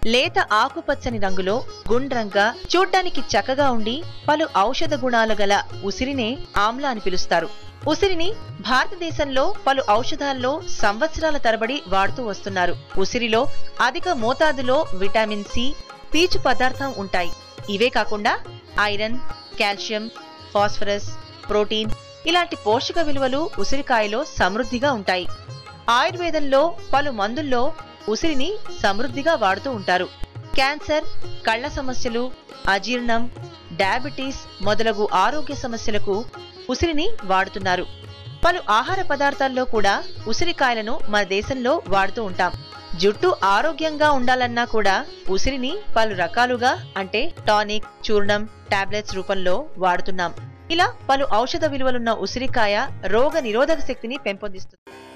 లేత ఆకుపచ్చని రంగులో గుండ్రంగా చూడ్డానికి చక్కగా ఉండి పలు ఔషధ గుణాలు గల ఉసిరినే ఆమ్ల అని పిలుస్తారు ఉసిరిని భారతదేశంలో పలు ఔషధాల్లో సంవత్సరాల తరబడి వాడుతూ వస్తున్నారు ఉసిరిలో అధిక మోతాదులో విటామిన్ సి పీచు పదార్థం ఉంటాయి ఇవే కాకుండా ఐరన్ కాల్షియం ఫాస్ఫరస్ ప్రోటీన్ ఇలాంటి పోషక విలువలు ఉసిరికాయలో సమృద్ధిగా ఉంటాయి ఆయుర్వేదంలో పలు మందుల్లో ఉసిరిని సమృద్ధిగా వాడుతూ ఉంటారు క్యాన్సర్ కళ్ల సమస్యలు అజీర్ణం డయాబెటీస్ మొదలగు ఆరోగ్య సమస్యలకు ఉసిరిని వాడుతున్నారు పలు ఆహార పదార్థాల్లో కూడా ఉసిరికాయలను మన దేశంలో వాడుతూ ఉంటాం జుట్టు ఆరోగ్యంగా ఉండాలన్నా కూడా ఉసిరిని పలు రకాలుగా అంటే టానిక్ చూర్ణం టాబ్లెట్స్ రూపంలో వాడుతున్నాం ఇలా పలు ఔషధ విలువలున్న ఉసిరికాయ రోగ నిరోధక శక్తిని పెంపొందిస్తుంది